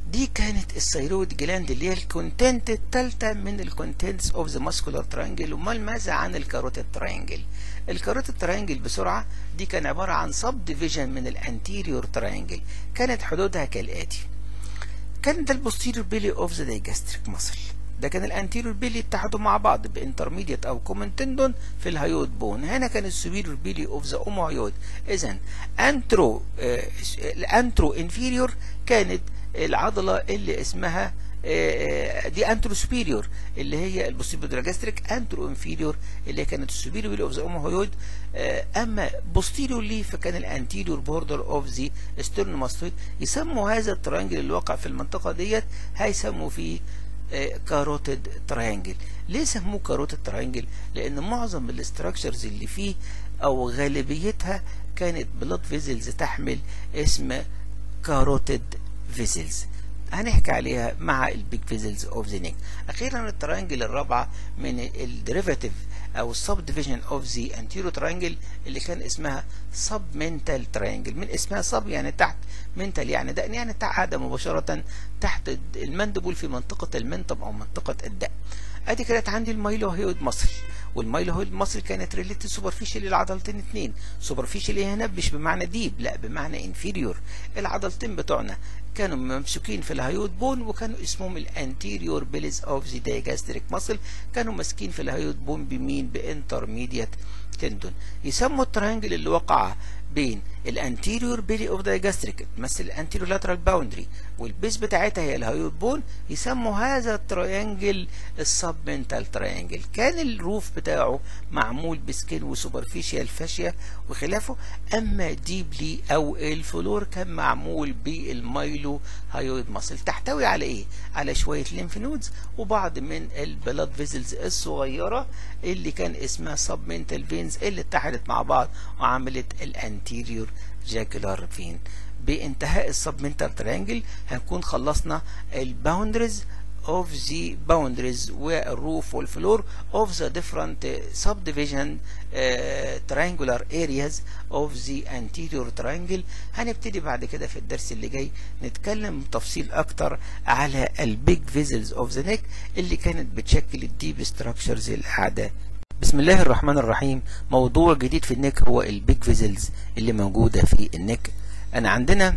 دي كانت الثيرويد جلاند اللي هي الكونتنت الثالثه من الكونتنتس اوف ذا ماسكولار تراينجل امال ماذا عن الكاروتيد تراينجل الكاروتيد تراينجل بسرعه دي كان عباره عن سب ديفيجن من الانتيريور تراينجل كانت حدودها كالاتي كان ده البوستيريور بيلي اوف ذا دايجاستريك ماسل ده كان الانتيريور بيلي اتحدوا مع بعض بانترميديت او كومن تندون في الهيود بون هنا كان السوبيريور بيلي اوف ذا اوموهيود اذا انترو آه الانترو انفيريور كانت العضله اللي اسمها دي انترو سوبيريور اللي هي البوستيريور دراجاستريك انترو انفيريور اللي كانت السوبيريور بيلي اوف ذا اوموهيود اما بوستيريورلي فكان الانتيريور بوردر اوف ذا ستيرنوماستويد يسموا هذا الترانجل اللي وقع في المنطقه ديت هيسموا فيه كاروتيد تراينجل ليه سموه كاروتيد تراينجل لان معظم الاستراكشرز اللي فيه او غالبيتها كانت بلاد فيزلز تحمل اسم كاروتيد فيزلز هنحكي عليها مع البيج فيزلز اوف ذا نيك اخيرا التراينجل الرابعه من الديريفاتيف او السب ديفيجن اوف ذا انتيرو تراينجل اللي كان اسمها سب منتال تراينجل من اسمها سب يعني تحت منتال يعني دقن يعني تحت مباشره تحت المندبل في منطقه المنطب او منطقه الدق ادي كانت عندي المايلوهيود مصل والمايلوهيود مصل كانت ريليتد سوبرفيشال للعضلتين اثنين سوبرفيشال هنا مش بمعنى ديب لا بمعنى انفيريور العضلتين بتوعنا كانوا ممسوكين في الهيود بون وكانوا اسمهم الانتيريور بيلز اوف ذا دايجاستريك ماسل كانوا ماسكين في الهيود بون بمين بانترميديت تندون يسموا الترينجل اللي وقع بين الانتيريور بيلي اوف دايجاستريك تمثل الانتيريور لاترال باوندري والبيس بتاعتها هي الهيود بون يسموا هذا الترينجل السبمنتال ترينجل كان الروف بتاعه معمول بسكين وسوبرفيشال فاشيا وخلافه اما ديبلي او الفلور كان معمول بالمايلو هايويد ماسل تحتوي على ايه على شويه ليمف نودز وبعض من البلاد فيزلز الصغيره اللي كان اسمها سبمنتال فينز اللي اتحدت مع بعض وعملت الانتيريور جاكولار فين بانتهاء السبمنتال ترينجل هنكون خلصنا الباوندريز of the boundaries والروف والفلور of the different subdivision uh, triangular areas of the anterior triangle هنبتدي بعد كده في الدرس اللي جاي نتكلم بتفصيل اكتر على البيج فيزلز of the neck اللي كانت بتشكل الديب structures القاعده بسم الله الرحمن الرحيم موضوع جديد في النك هو البيج فيزلز اللي موجودة في النك انا عندنا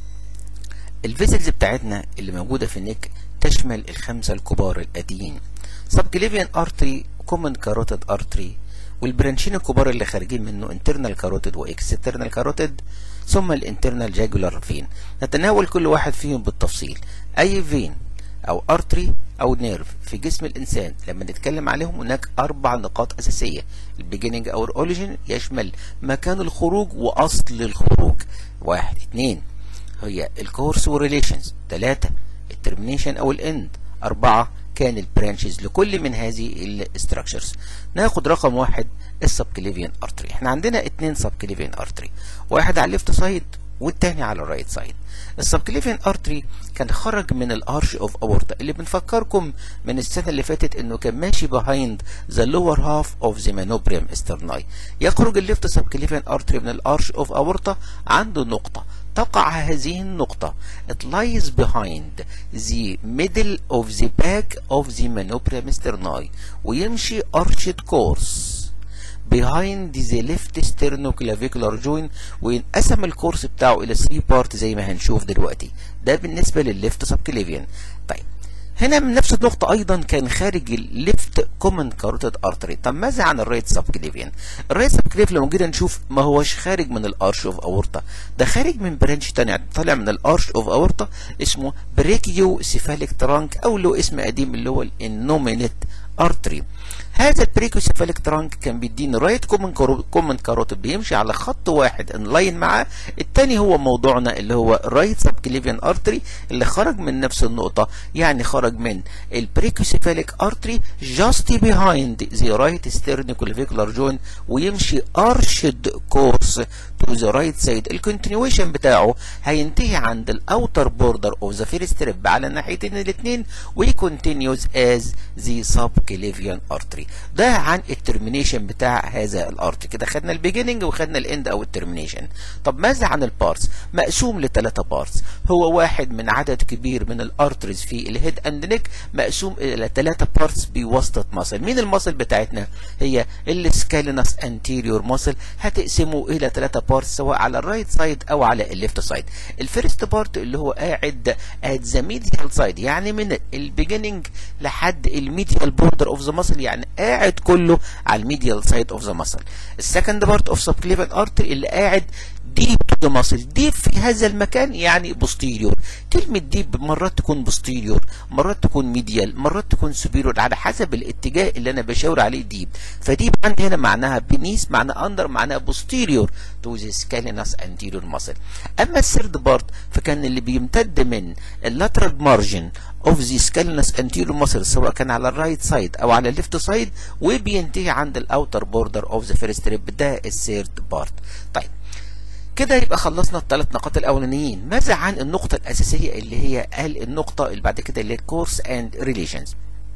الفيزلز بتاعتنا اللي موجودة في النك تشمل الخمسة الكبار الاتيين سبكليفيان ارتري كومن كاروتيد ارتري والبرانشين الكبار اللي خارجين منه انترنال كاروتيد واكسترنال كاروتيد ثم الانترنال جاجولار فين نتناول كل واحد فيهم بالتفصيل اي فين او ارتري او نيرف في جسم الانسان لما نتكلم عليهم هناك اربع نقاط اساسيه البيجيننج او الاوريجين يشمل مكان الخروج واصل الخروج واحد اتنين هي الكورس وريليشنز ثلاثة الترمينيشن او الاند اربعة كان البرانشز لكل من هذه الاستراكشرز ناخد رقم واحد السبكليفيان ارتري احنا عندنا اتنين سبكليفيان ارتري واحد على الليفت سايد والتاني على الرايت سايد السبكليفيان ارتري كان خرج من الارش اوف اورتا اللي بنفكركم من السنه اللي فاتت انه كان ماشي بيهايند ذا لور هاف اوف ذا مانوبريم استرناي يخرج الليفت سبكليفيان ارتري من الارش اوف اورتا عنده نقطه تقع هذه النقطة it lies behind the middle of the back of the manubrium sterni ويمشي arched course behind the left sternoclavicular joint وينقسم الكورس بتاعه الى 3 بارت زي ما هنشوف دلوقتي ده بالنسبة للليفت سبكليفيان طيب هنا من نفس النقطة أيضا كان خارج الليفت كومن كاروتيد ارتري طب ماذا عن الرايت سبكليفيان الرايت سبكليفيان لما جينا نشوف ما هوش خارج من الارش اوف اورتا ده خارج من برانش تاني طالع من الارش اوف اورتا اسمه بريكيو سيفاليك ترانك او له اسم قديم اللي هو الانومينيت ارتري هذا البريكوسيفاليك ترانك كان بيديني رايت كومن كومن كاروتيد بيمشي على خط واحد ان لاين معاه التاني هو موضوعنا اللي هو رايت سبكليفيان ارتري اللي خرج من نفس النقطة يعني خرج من البريكوسيفاليك ارتري جاست بيهايند ذا رايت ستيرنيكولفيكولار جوين ويمشي ارشد كورس تو ذا رايت سايد الكونتينيويشن بتاعه هينتهي عند الاوتر بوردر اوف ذا فيرست ريب على الناحيتين الاثنين ويكونتينيوز از ذا سبكليفيان ارتري ده عن الترمينيشن بتاع هذا الارت كده خدنا البيجيننج وخدنا الاند او الترمينيشن طب ماذا عن البارتس مقسوم لثلاثه بارتس هو واحد من عدد كبير من الارتريز في الهيد اند نيك مقسوم الى ثلاثة بارتس بواسطة مصل مين المصل بتاعتنا هي السكالينس انتيريور مصل هتقسمه الى ثلاثة بارتس سواء على الرايت سايد او على الليفت سايد الفيرست بارت اللي هو قاعد ات ذا ميديال سايد يعني من البيجيننج لحد الميديال بوردر اوف ذا ماسل يعني قاعد كله على الميديال سايد اوف ذا ماسل السكند بارت اوف سبكليفن ارتري اللي قاعد ديب تو ذا ماسل ديب في هذا المكان يعني بوستيريور كلمة ديب مرات تكون بوستيريور مرات تكون ميديال مرات تكون سوبيريور على حسب الاتجاه اللي انا بشاور عليه ديب فديب عندي هنا معناها بنيس معناها اندر معناها بوستيريور تو ذا سكالينس انتيريور ماسل اما الثيرد بارت فكان اللي بيمتد من اللاترال مارجن اوف ذا سكالينس انتيريور ماسل سواء كان على الرايت سايد او على الليفت سايد وبينتهي عند الاوتر بوردر اوف ذا فيرست ريب ده الثيرد بارت طيب كده يبقى خلصنا الثلاث نقاط الاولانيين ماذا عن النقطه الاساسيه اللي هي قال النقطه اللي بعد كده اللي هي كورس اند ريليشنز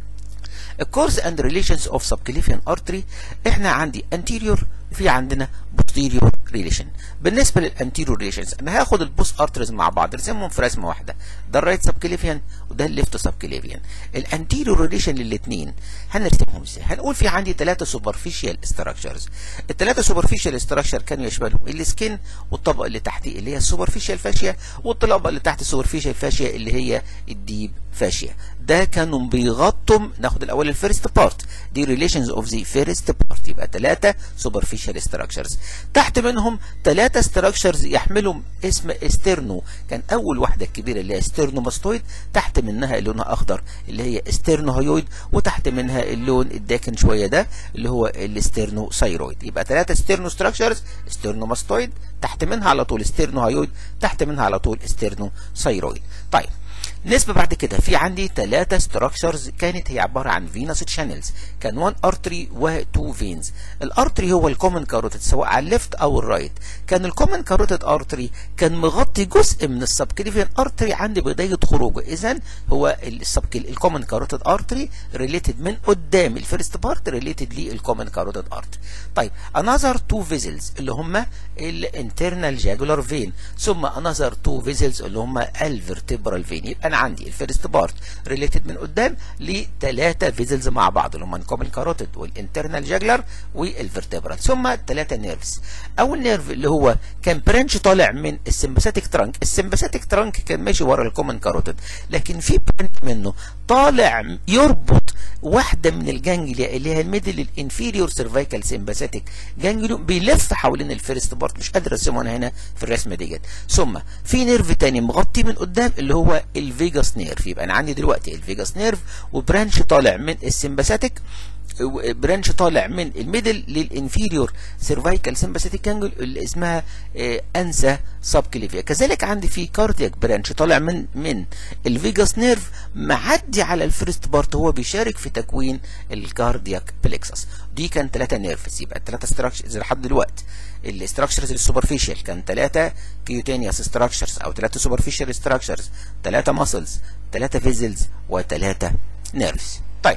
الكورس اند ريليشنز اوف سبكليفيان ارتري احنا عندي انتيريور في عندنا posterior ريليشن بالنسبه للانتيريور ريليشنز انا هاخد البوس ارتريز مع بعض ارسمهم في رسمه واحده ده الرايت سبكليفيان وده الليفت سبكليفيان الانتيريور ريليشن للاثنين هنرسمهم ازاي هنقول في عندي ثلاثه سوبرفيشال ستراكشرز الثلاثه سوبرفيشال ستراكشر كانوا يشملهم السكين والطبقه اللي تحتيه اللي هي السوبرفيشال فاشيا والطبقه اللي تحت السوبرفيشال فاشيا اللي هي الديب فاشيا ده كانوا بيغطوا ناخد الاول الفيرست بارت دي ريليشنز اوف ذا فيرست بارت يبقى ثلاثه سوبرفيشال ستراكشرز تحت منهم ثلاثه ستراكشرز يحملوا اسم استرنو كان اول واحده الكبيره اللي هي استرنوماستويد تحت منها اللي لونها اخضر اللي هي استرنوهايويد وتحت منها اللون الداكن شويه ده اللي هو الاسترنوسايرويد يبقى ثلاثه ستيرنو ستراكشرز استرنوماستويد تحت منها على طول استرنوهايويد تحت منها على طول استرنوسايرويد طيب نسبة بعد كده في عندي ثلاثة ستراكشرز كانت هي عبارة عن فينوس تشانلز كان 1 ارتري و2 فينز الارتري هو الكومن كاروتيد سواء على الليفت او الرايت كان الكومن كاروتيد ارتري كان مغطي جزء من السبكليفيان ارتري عند بداية خروجه اذا هو السبكل الكومن كاروتيد ارتري ريليتد من قدام الفيرست بارت ريليتد للكومن كاروتيد ارتري طيب انذر تو فيزلز اللي هم الانترنال جاجولار فين ثم انذر تو فيزلز اللي هم الفيرتبرال فين يبقى انا عندي الفيرست بارت ريليتد من قدام لثلاثه فيزلز مع بعض اللي هم الكومن كاروتيد والانترنال جاجلر والفيرتبرال ثم ثلاثه نيرفز اول نيرف اللي هو كان برانش طالع من السمباثيك ترانك السمباثيك ترانك كان ماشي ورا الكومن كاروتيد لكن في برانش منه طالع يربط واحده من الجانجليا اللي هي الميدل الانفيريور سيرفيكال سمباثيك جانجليون بيلف حوالين الفيرست بارت مش قادر ارسمه انا هنا في الرسمه ديت ثم في نيرف تاني مغطي من قدام اللي هو الفيجاس نيرف يبقى انا عندي دلوقتي الفيجاس نيرف وبرانش طالع من السمباثيك برانش طالع من الميدل للانفيريور سيرفايكال سمباثيك كانجل اللي اسمها انسا سبكليفيا كذلك عندي في كاردياك برانش طالع من من الفيجاس نيرف معدي على الفيرست بارت هو بيشارك في تكوين الكاردياك بلكسس دي كان ثلاثه نيرفز يبقى الثلاثه ستراكشرز لحد دلوقتي الاستراكشرز السوبرفيشال كان ثلاثه كيوتينيوس ستراكشرز او ثلاثه سوبرفيشال ستراكشرز ثلاثه ماسلز ثلاثه فيزلز وثلاثه نيرفز طيب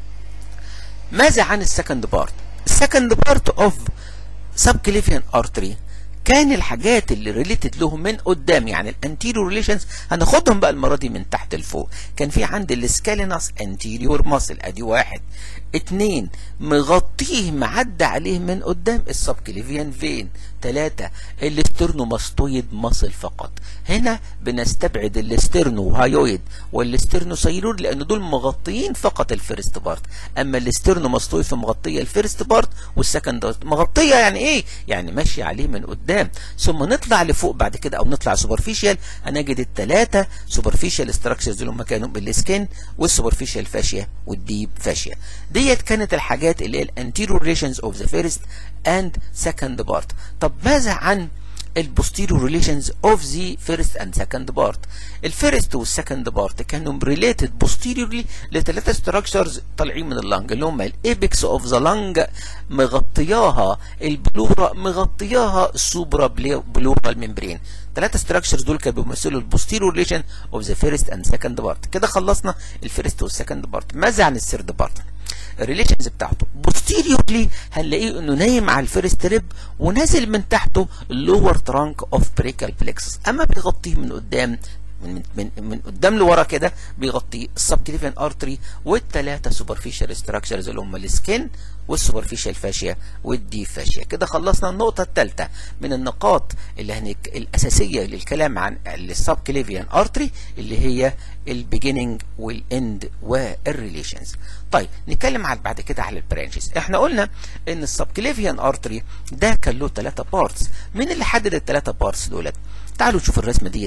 ماذا عن السكند بارت السكند بارت اوف سبكليفيان ارتري كان الحاجات اللي ريليتد لهم من قدام يعني الانتيريور ريليشنز هناخدهم بقى المره دي من تحت لفوق كان في عندي السكاليناس انتيريور ماسل ادي واحد اتنين مغطيه معدى عليه من قدام السبكليفيان فين ثلاثة الاسترنوماستويد ماسل فقط هنا بنستبعد الاسترنو هايويد والاسترنوسيرور لان دول مغطيين فقط الفيرست بارت اما الاسترنوماستويد فمغطيه الفيرست بارت والسكند مغطيه يعني ايه يعني ماشيه عليه من قدام ثم نطلع لفوق بعد كده او نطلع سوبرفيشال هنجد الثلاثه سوبرفيشال ستراكشرز اللي هم كانوا بالسكين والسوبرفيشال فاشيا والديب فاشيا ديت كانت الحاجات اللي هي الانتيريور ريليشنز اوف ذا فيرست اند سكند بارت طب ماذا عن البوستيريور ريليشنز اوف ذا فيرست اند سكند بارت الفيرست والسكند بارت كانوا ريليتد بوستيريورلي لثلاثه ستراكشرز طالعين من اللنج اللي هم الايبكس اوف ذا لنج مغطياها البلورا مغطياها السوبرا بلورال ممبرين ثلاثه ستراكشرز دول كانوا بيمثلوا البوستيريور ريليشن اوف ذا فيرست اند سكند بارت كده خلصنا الفيرست والسكند بارت ماذا عن الثيرد بارت الريليشنز بتاعته بوستيريورلي هنلاقيه انه نايم على الفيرست ريب ونازل من تحته اللور ترانك اوف بريكال بلكسس اما بيغطيه من قدام من من من قدام لورا كده بيغطي السبكليفيان ارتري والثلاثه سوبرفيشال ستراكشرز اللي هم السكين والسوبرفيشال فاشيا والدي فاشيا كده خلصنا النقطه الثالثه من النقاط اللي هنك الاساسيه للكلام عن السبكليفيان ارتري اللي هي البيجيننج والاند والريليشنز طيب نتكلم على بعد كده على البرانشز احنا قلنا ان السبكليفيان ارتري ده كان له ثلاثه بارتس مين اللي حدد الثلاثه بارتس دولت تعالوا نشوف الرسمه ديت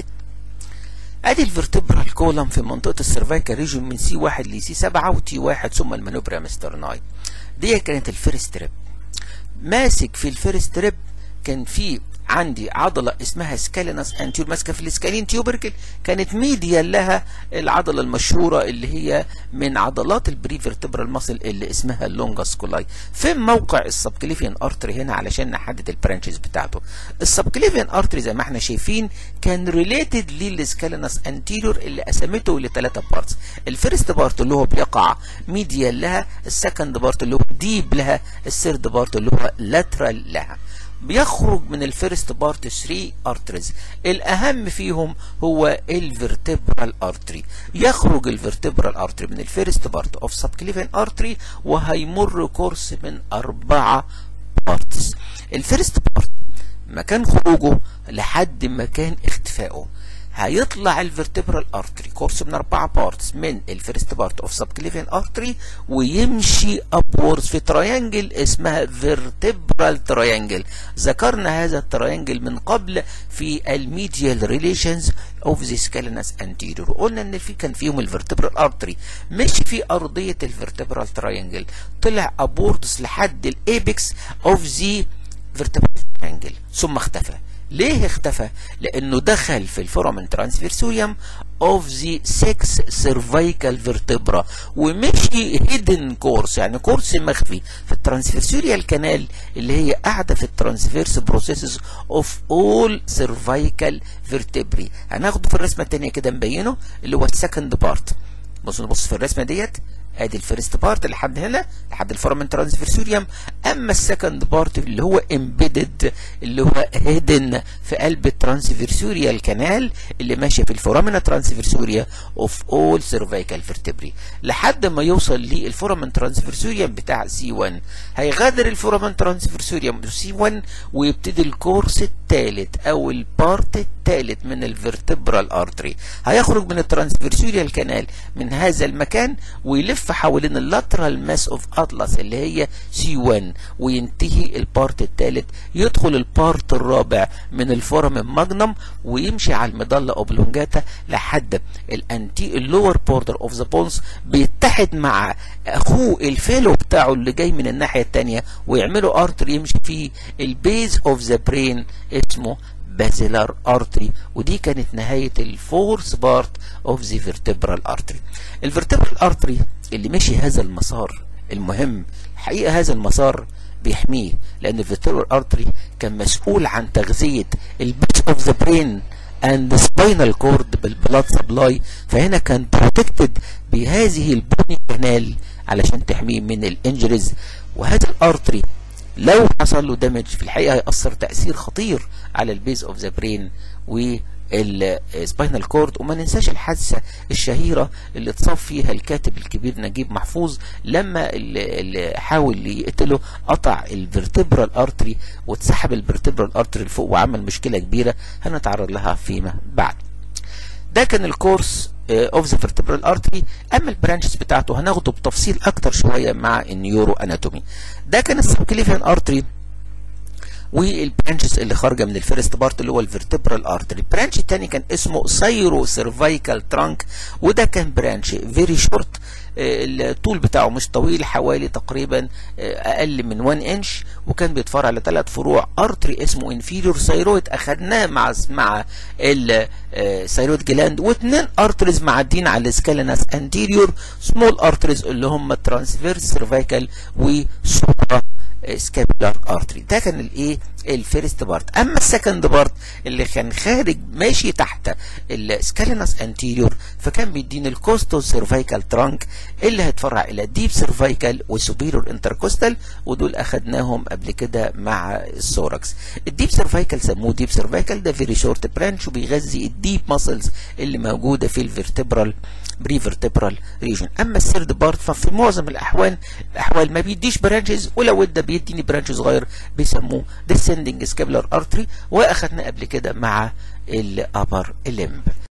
ادي الفرتبرال كولم في منطقه السيرفايكال ريجن من سي 1 لسي 7 وتي 1 ثم المانوبرا مسترناي دي كانت الفيرست ريب ماسك في الفيرست ريب كان في عندي عضلة اسمها سكالينس انتيور ماسكة في السكالين تيوبركل كانت ميديا لها العضلة المشهورة اللي هي من عضلات البريفرتبرال ماسل اللي اسمها اللونجاس كولاي فين موقع السبكليفيان ارتري هنا علشان نحدد البرانشز بتاعته السبكليفيان ارتري زي ما احنا شايفين كان ريليتد للسكالينس انتيريور اللي قسمته لثلاثة بارتس الفيرست بارت اللي هو بيقع ميديا لها السكند بارت اللي هو ديب لها الثيرد بارت اللي هو لاترال لها بيخرج من الفيرست بارت 3 ارتريز الاهم فيهم هو الفرتبرال ارتري يخرج الفرتبرال ارتري من الفيرست بارت اوف سبكليفين ارتري وهيمر كورس من اربعه بارتس الفيرست بارت مكان خروجه لحد مكان اختفائه هيطلع الفرتبرال ارتري كورس من اربعه بارتس من الفيرست بارت اوف سبكليفين ارتري ويمشي ابورز في تريانجل اسمها فيرتبرال تريانجل ذكرنا هذا التريانجل من قبل في الميديال ريليشنز اوف ذا سكالينس انتيريور قلنا ان في كان فيهم الفرتبرال ارتري مشي في ارضيه الفرتبرال تريانجل طلع ابوردز لحد الايبكس اوف ذا فيرتبرال تريانجل ثم اختفى ليه اختفى؟ لانه دخل في الفورامين ترانسفيرسوريوم اوف ذا 6 سيرفايكال فيرتبرا ومشي هيدن كورس يعني كورس مخفي في الترانسفيرسوريال كانال اللي هي قاعده في الترانسفيرس بروسيسز اوف اول سيرفايكال فيرتبري هناخده في الرسمه الثانيه كده نبينه اللي هو السكند بارت بصوا نبص في الرسمه ديت ادي الفيرست بارت لحد هنا لحد الفورمن ترانسفيرسوريوم اما السكند بارت اللي هو امبيدد اللي هو هيدن في قلب الترانسفيرسوريال كانال اللي ماشي في الفورامينا ترانسفيرسوريا اوف اول سيرفايكال فيرتبري لحد ما يوصل للفورامن ترانسفيرسوريوم بتاع سي 1 هيغادر الفورامن ترانسفيرسوريوم سي 1 ويبتدي الكورس الثالث او البارت الثالث من الفيرتبرال ارتري هيخرج من الترانسفيرسوريال كانال من هذا المكان ويلف حوالين اللاترال ماس اوف اطلس اللي هي سي 1 وينتهي البارت الثالث يدخل البارت الرابع من الفورامين ماجنم ويمشي على المضله اوبلونجاتا لحد الانتي اللور بوردر اوف ذا بونز بيتحد مع اخوه الفيلو بتاعه اللي جاي من الناحيه الثانيه ويعملوا ارتري يمشي فيه البيز اوف ذا برين اسمه بازيلار ارتري ودي كانت نهايه الفورس بارت اوف ذا فيرتبرال ارتري الفيرتبرال ارتري اللي مشي هذا المسار المهم حقيقه هذا المسار بيحميه لان الفيرتبرال ارتري كان مسؤول عن تغذيه البيس اوف ذا برين اند سباينال كورد بالبلاد سبلاي فهنا كان بروتكتد بهذه البوني كانال علشان تحميه من الانجريز وهذا الارتري لو حصل له دامج في الحقيقه هيأثر تأثير خطير على البيز اوف ذا برين والسباينال كورد وما ننساش الحادثه الشهيره اللي اتصاب فيها الكاتب الكبير نجيب محفوظ لما اللي حاول يقتله قطع الفرتبرال ارتري واتسحب الفرتبرال ارتري لفوق وعمل مشكله كبيره هنتعرض لها فيما بعد. ده كان الكورس اوف ذا فيرتبرال ارتري اما البرانشز بتاعته هناخده بتفصيل اكتر شويه مع النيورو اناتومي ده كان السبكليفيان ارتري والبرانشز اللي خارجه من الفيرست بارت اللي هو الفيرتبرال ارتري البرانش الثاني كان اسمه سايرو سيرفايكال ترانك وده كان برانش فيري شورت الطول بتاعه مش طويل حوالي تقريبا اقل من 1 انش وكان بيتفرع لثلاث فروع ارتري اسمه انفيريور سايرويد اخدناه مع مع السايرويد جلاند واثنين ارتريز معدين على السكاليناس انتيريور سمول ارتريز اللي هم ترانسفيرس سيرفايكال وسوبرا سكابولار ارتري ده كان الايه الفيرست بارت اما السكند بارت اللي كان خارج ماشي تحت السكالينس انتيريور فكان بيديني الكوستو سيرفايكال ترانك اللي هيتفرع الى ديب سيرفايكال وسوبيريور انتركوستال ودول اخدناهم قبل كده مع السوركس الديب سيرفايكال سموه ديب سيرفايكال ده فيري شورت برانش وبيغذي الديب ماسلز اللي موجوده في الفيرتبرال بريفرتبرال ريجن اما الثيرد بارت ففي معظم الاحوال الاحوال ما بيديش برانشز ولو ادى بيديني برانش صغير بيسموه descending scapular artery واخدنا قبل كده مع الابر لمب